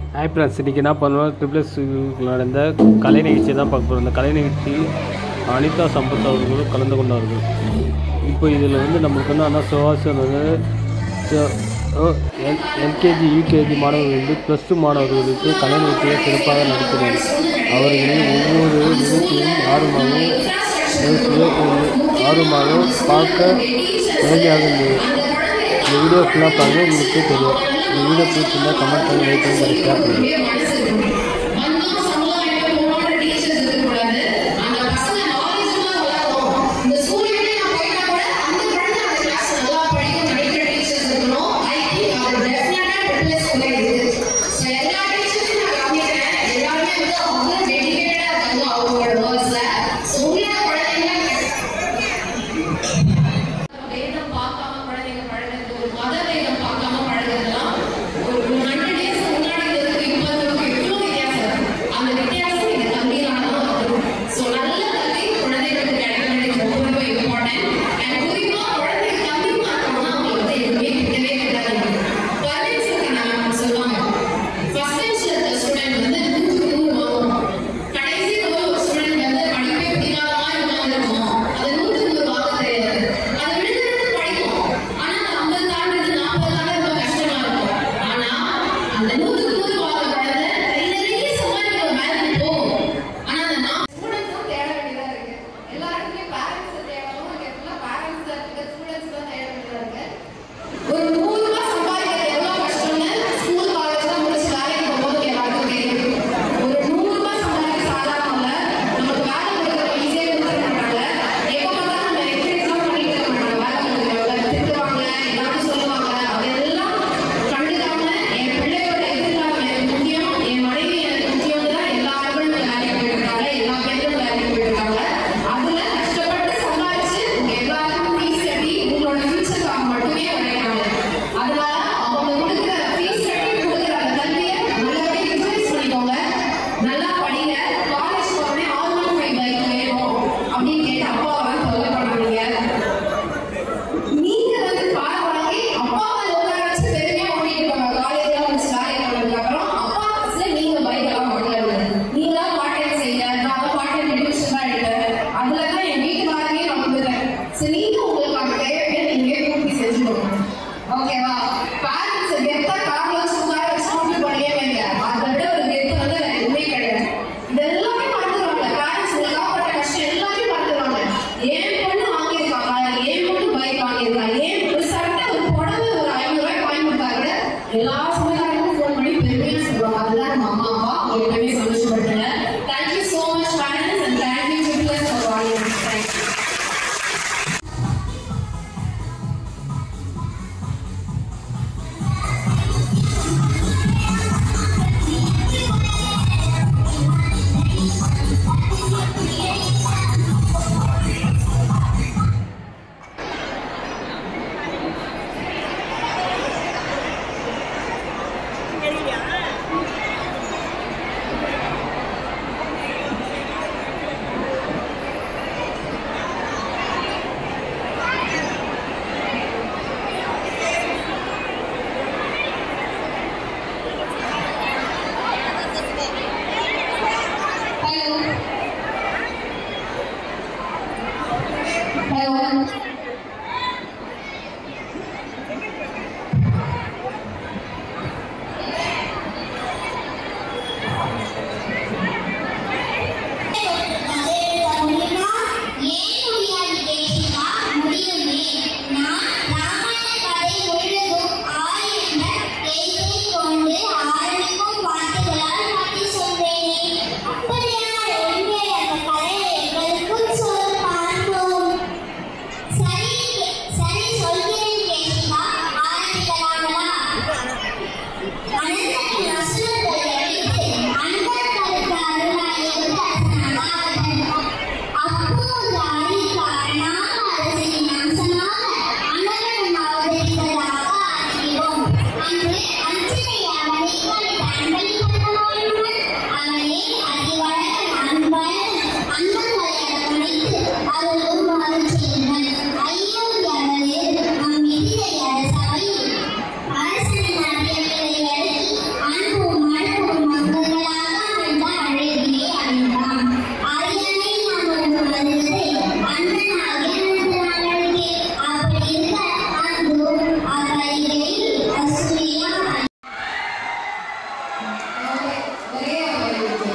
Hi friends இன்றைக்கி என்ன பண்ணுவோம் ட்ரிபிள்எஸ் நடந்த கலை நிகழ்ச்சியை தான் பார்க்க போகிறோம் இந்த கலை நிகழ்ச்சி அனிதா சம்பத் அவர்களும் கலந்து கொண்டார்கள் இப்போ இதில் வந்து நம்மளுக்கு வந்து அண்ணா சுவாசன் வந்து எல்கேஜி யூகேஜி மாணவர்கள் வந்து ப்ளஸ் டூ மாணவர்களுக்கு கலை நிகழ்ச்சியை சிறப்பாக நடத்தினார் அவர்களின் ஒவ்வொரு நிகழ்ச்சியும் ஆர்வமாகவும் நிகழ்ச்சியை ஆர்வமாக பார்க்க நேரடியாக இருந்தது இந்த வீடியோ ஃபுல்லாக பாருங்க உங்களுக்கே தெரியும் இந்த வீடியோ பிடிச்சிருந்தா கமெண்ட் பண்ணி லைக் பண்ணி ஷேர் பண்ணுங்கள் வேதம் பார்க்காம குழந்தைங்க பழகிறது ஒரு மத வேதம் பார்க்காம பழகிறதுலாம் ஒரு ஹண்ட்ரட் இயர்ஸ் முன்னாடி இருந்ததுக்கு இப்போ இருந்ததுக்கு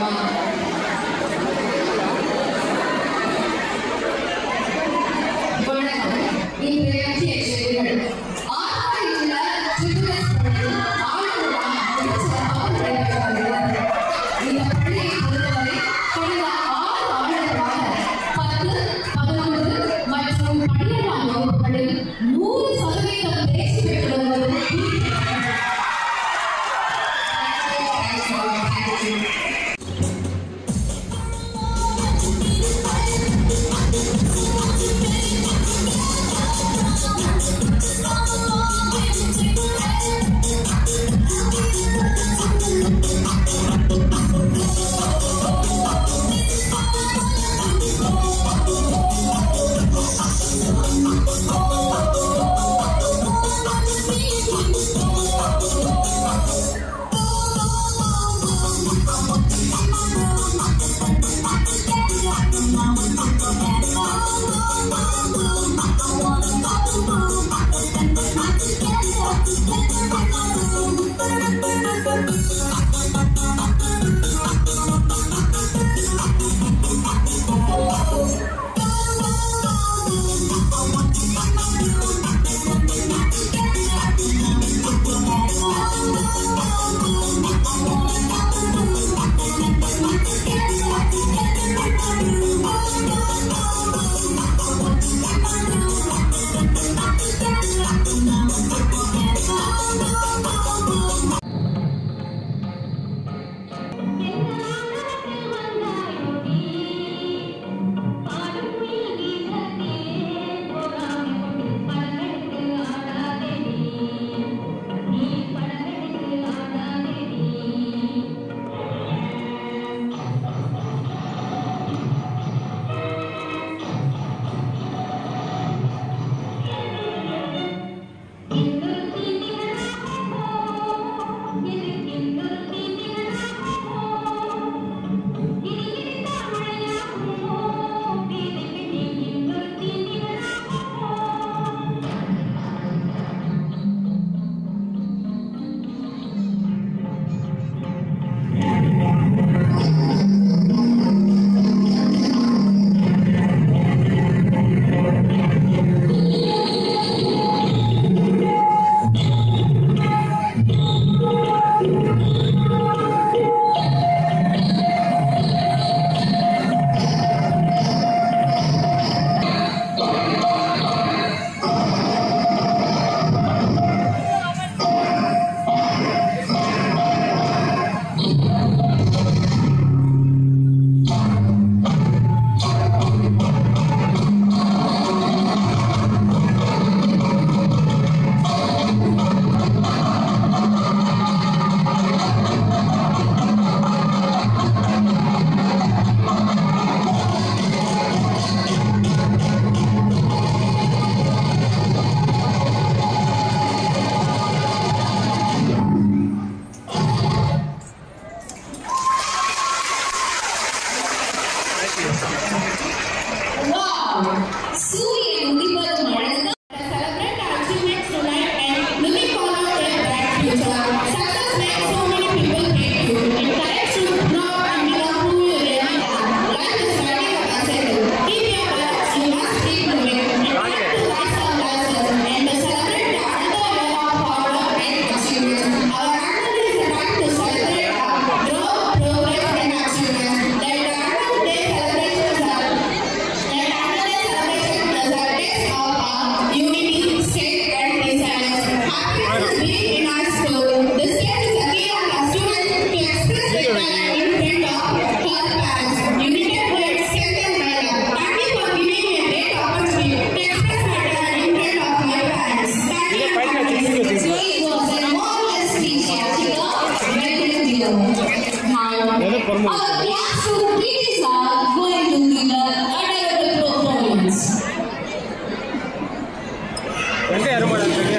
வணக்கம் இன்றைய முக்கிய செய்திகள் ஆறுகளில் உள்ள சிறுவர் பள்ளி ஆளுநரா சிறப்பாக நடைபெறுகிறது இந்த பள்ளியை பொறுத்தவரை கடந்த ஆறு ஆண்டுகளாக பத்து பதினொன்று மற்றும் பன்னிரெண்டாம் வகுப்புகளில் நூறு சதவீதம் தேர்ச்சி பெற்று வருவது குறிப்பிடத்தக்கது. சூரியன் உதிப்பதும் அழகு Celebrate our achievements tonight and looking forward to a bright future. Success makes so many people hate you. It corrects you to grow and become who you really are. Life is riding a bicycle. Keep your balance. You must keep moving. And try to rise some classes and to celebrate the another era of power and achievements. Our annual is a time to celebrate our growth, progress and achievements. That the annual day celebrations are that annual day celebration is a test of our unity, strength and resilience. Happiness is being in our school. This day is a key of our students to express their talent in front of her parents. United Way strengthen my love. Thank you for giving me a great opportunity to express my talent in front of my parents. Thank you. So it was a marvelous speech, Yatika. Welcome you. Now, our classroom kids are going to give an adorable performance. எங்கே அருமாடா சரியா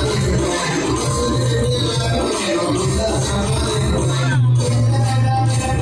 Thank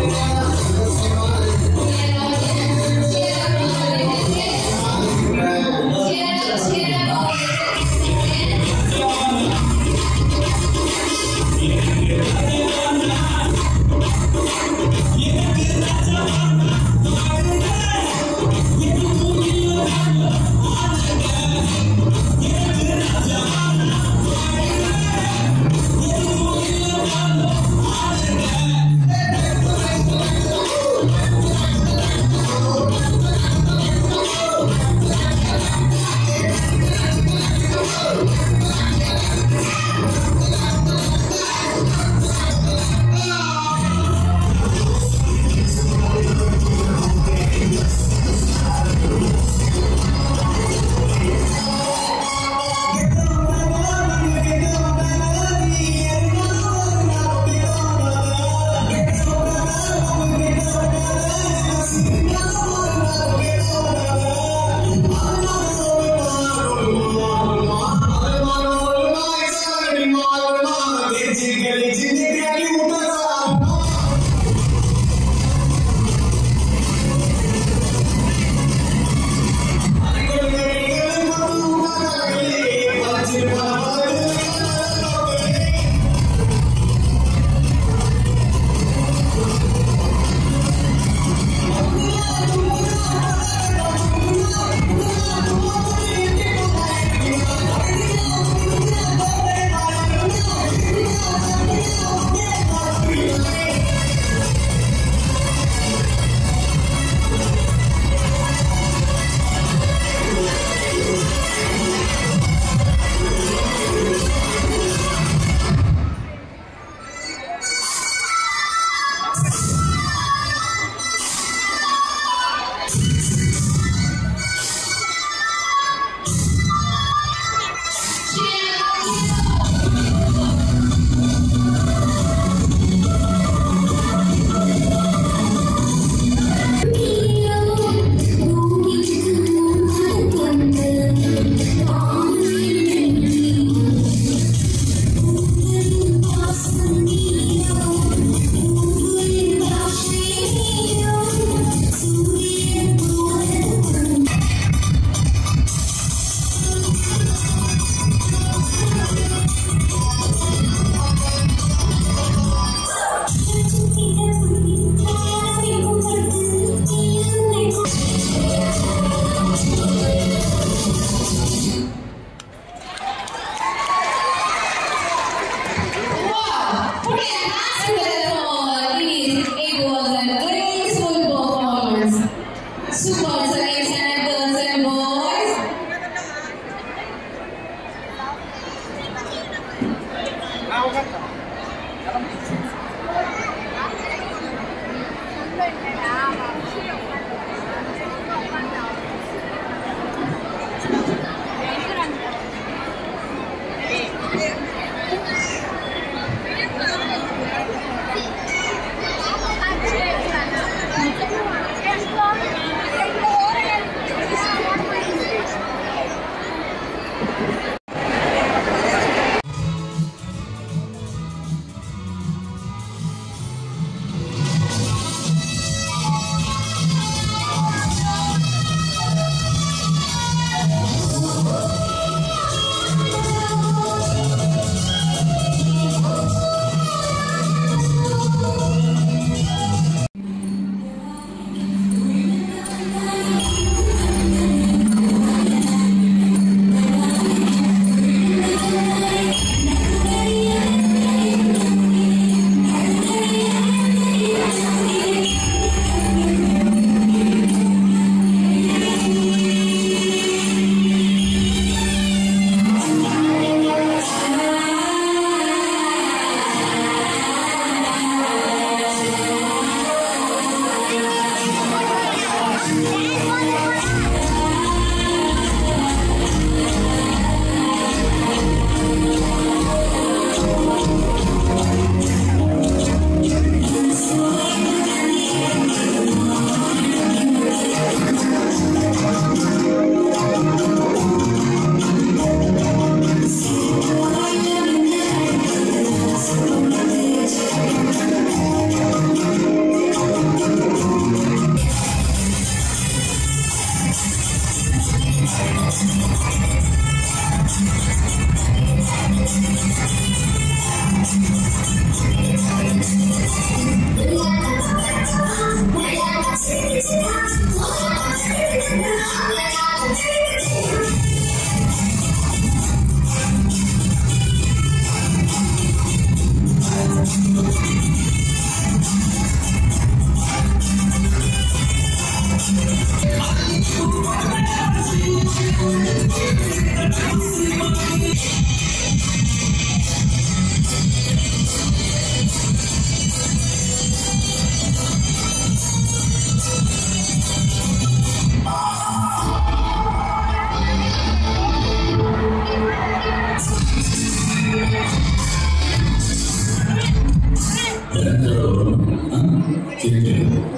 கேட்டு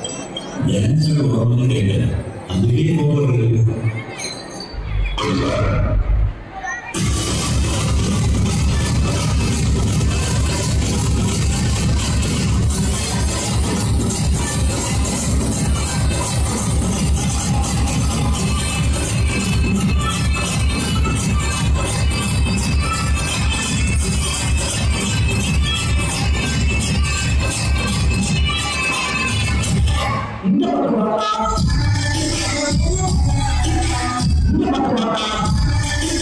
ஏன் சொல்ல வரணும்னு கேட்டேன் அதுவே கோபம் இந்த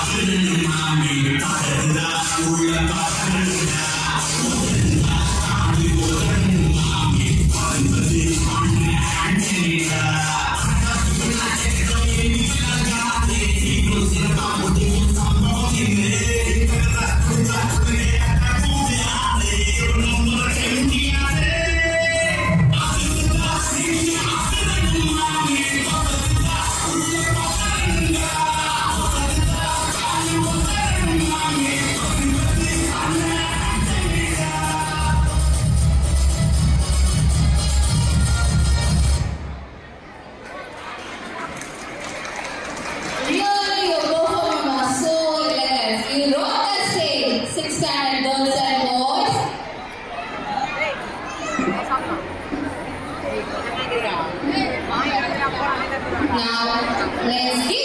Really, your performance was so elegant. You rocked the stage, six standard girls and boys. Now, let's give